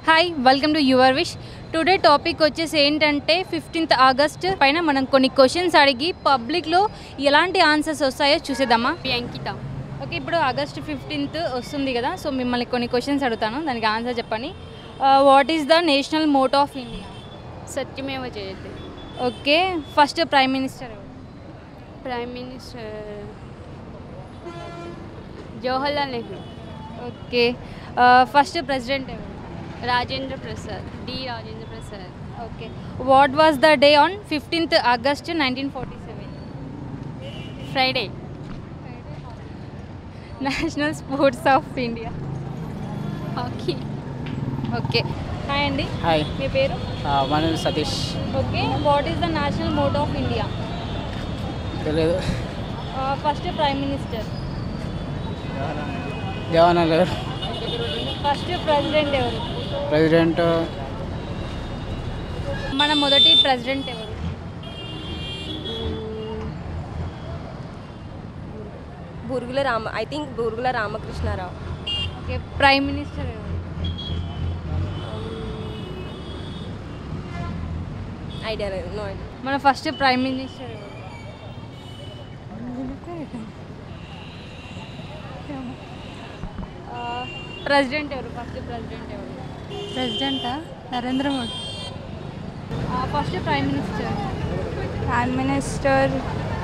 Hi welcome to your wish today topic వచ్చేసి ఏంటంటే fifteenth August పైన మనం కొన్ని క్వశ్చన్స్ అడిగి పబ్లిక్లో ఎలాంటి ఆన్సర్స్ వస్తాయో చూసేద్దామా అంకిత ఓకే ఇప్పుడు ఆగస్ట్ ఫిఫ్టీన్త్ వస్తుంది కదా సో మిమ్మల్ని కొన్ని క్వశ్చన్స్ అడుగుతాను దానికి ఆన్సర్ చెప్పండి what is the national motto of India సత్యమేవ జయతే okay first prime minister prime minister Jawaharlal Nehru okay first president ఎవరు రాజేంద్ర ప్రసాద్ డి Rajendra Prasad okay what was the day on fifteenth August nineteen forty seven Friday national sports of India hockey okay hi అండి hi మీ పేరు మన పేరు Satish okay what is the national motto of India తెలియదు first prime minister Jawaharlal Nehru first president ఎవరు president మన మొదటి president ఎవరు Burugula Rama I think Burugula Ramakrishna Rao okay prime minister ఎవరు ఐడియా లేదు నో ఐడియా మన ఫస్ట్ ప్రైమ్ మినిస్టర్ ఎవరు ప్రెసిడెంట్ ఎవరు ఫస్ట్ ప్రెసిడెంట్ ఎవరు ప్రెసిడెంటా Narendra Modi first prime minister prime minister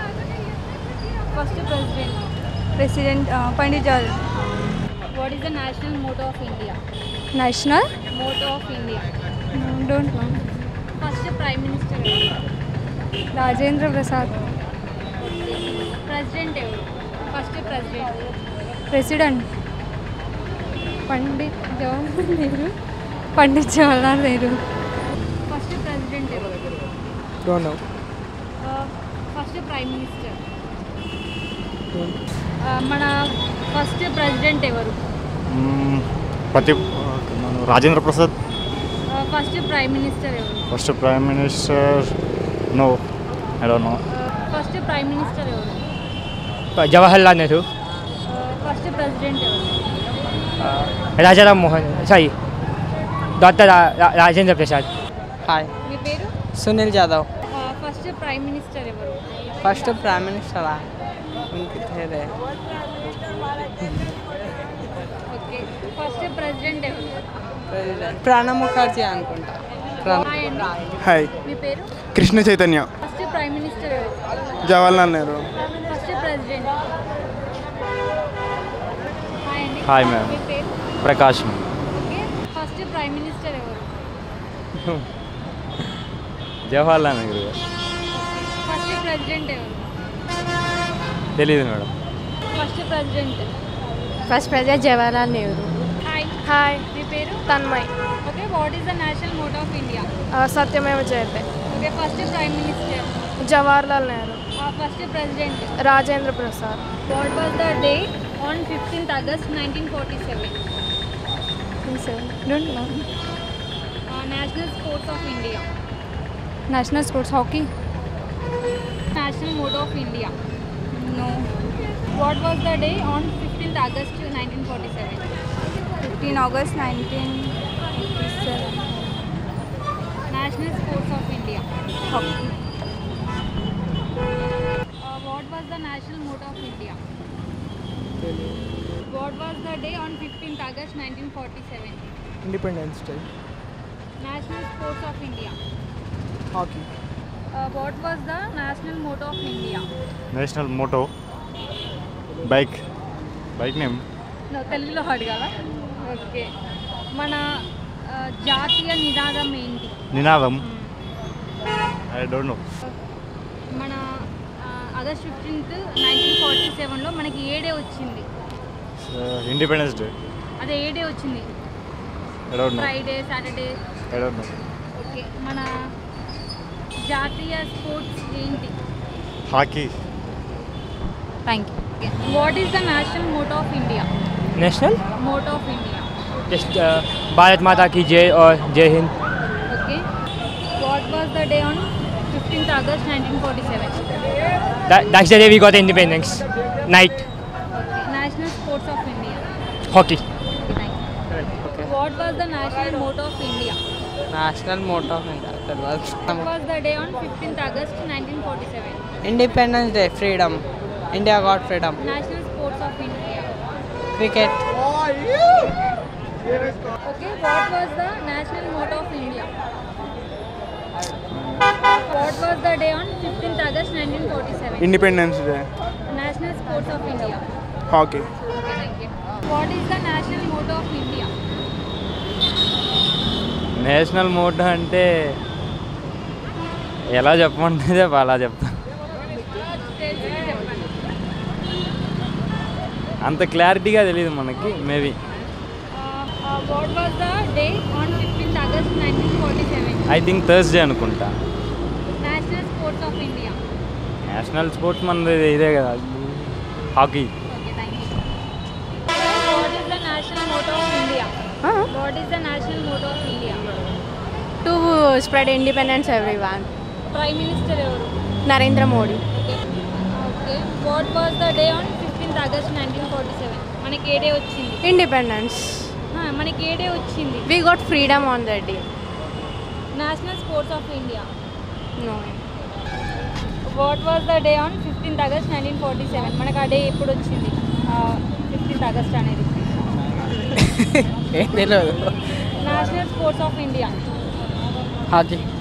first president president Pandit Jawahar what is the national motto of India national motto of India don't know first prime minister Rajendra Prasad president ఎవరు first president president Pandit Jawaharlal Nehru Pandit Jawaharlal Nehru first president ఎవరు don't know first prime minister మన first president ఎవరు hmm. ప్రతి మన Rajendra Prasad first prime minister ఎవరు first prime minister no I don't know first prime minister ఎవరు Jawaharlal Nehru first president ఎవరు Rajaram Mohan sorry doctor Rajendra Prasad hi మీ పేరు Sunil Jadhav first prime minister ఎవరు ఫస్ట్ ప్రైమ్ మినిస్టరా ఇంకే ఓకే ఫస్ట్ ప్రెసిడెంట్ ఎవరు ప్రెసిడెంట్ ప్రణబ్ ముఖర్జీ అనుకుంటా హాయ్ అండి హాయ్ మీ పేరు Krishna Chaitanya first prime minister ఎవరు Jawaharlal Nehru first president hi అండి హాయ్ మ్యామ్ మీ పేరు Prakash okay first prime minister ఎవరు జవహర్లాల్ నెహ్రూ ఫస్ట్ ప్రెసిడెంట్ ఎవరు తెలియదు madam first president first president Jawaharlal Nehru hi hi మీ పేరు Tanmay okay what is the national motto of India సత్యమేవ జయతే okay first prime minister Jawaharlal Nehru first president Rajendra Prasad what was the day on fifteenth August nineteen forty seven don't know national sports of India national sports hockey national motto of India no what was the day on fifteenth August nineteen forty seven fifteen August nineteen seven national sports of India hockey what was the national motto of India what was the day on fifteenth August nineteen forty seven independence day national sports of India hockey what was the national motto of India national motto bike bike name తెలుగులో అడగాల okay మన ఆ, జాతీయ నినాదం ఏంటి నినాదం I don't know మన August fifteenth nineteen forty సెవెన్లో మనకి ఏ డే వచ్చింది ఇండిపెండెన్స్ డే అదే ఏ డే వచ్చింది I don't know Friday Saturday I don't know okay మన జాతీయ స్పోర్ట్స్ ఏంటి hockey thank you what is the national motto of India national motto of India just Bharat Mata की जय और जय Hind okay what was the day on fifteenth August nineteen forty seven That, that's the day we got independence. Night. Okay national sports of India Hockey. Okay thank you okay what was the national motto of India national motto of India what తెలియదు was the day on fifteenth August nineteen forty seven independence day freedom India got freedom national sports of India cricket okay what was the national motto of India what was the day on fifteenth August nineteen forty seven independence day national sports of India hockey okay thank you what is the national motto of India national motto అంటే ఎలా చెప్పమంటే చెప్ప అలా చెప్తా అంత క్లారిటీగా తెలియదు మనకి maybe what was the day on fifteenth August nineteen forty seven I think Thursday అనుకుంటా national sports of India national sports మనది ఇదే కదా hockey okay thank you what is the national motto of India what is the national motto of India to spread independence everyone prime minister ఎవరు Narendra Modi okay what was the day on fifteenth August nineteen forty seven మనకి ఏ day వచ్చింది independence ఆ, మనకి ఏ day వచ్చింది we got freedom on that day national sports of India no what was the day on fifteenth August nineteen forty seven మనకు ఆ day ఎప్పుడు వచ్చింది ఫిఫ్టీన్త్ ఆగస్ట్ అనేది ఏం తెలియదు national sports of India hockey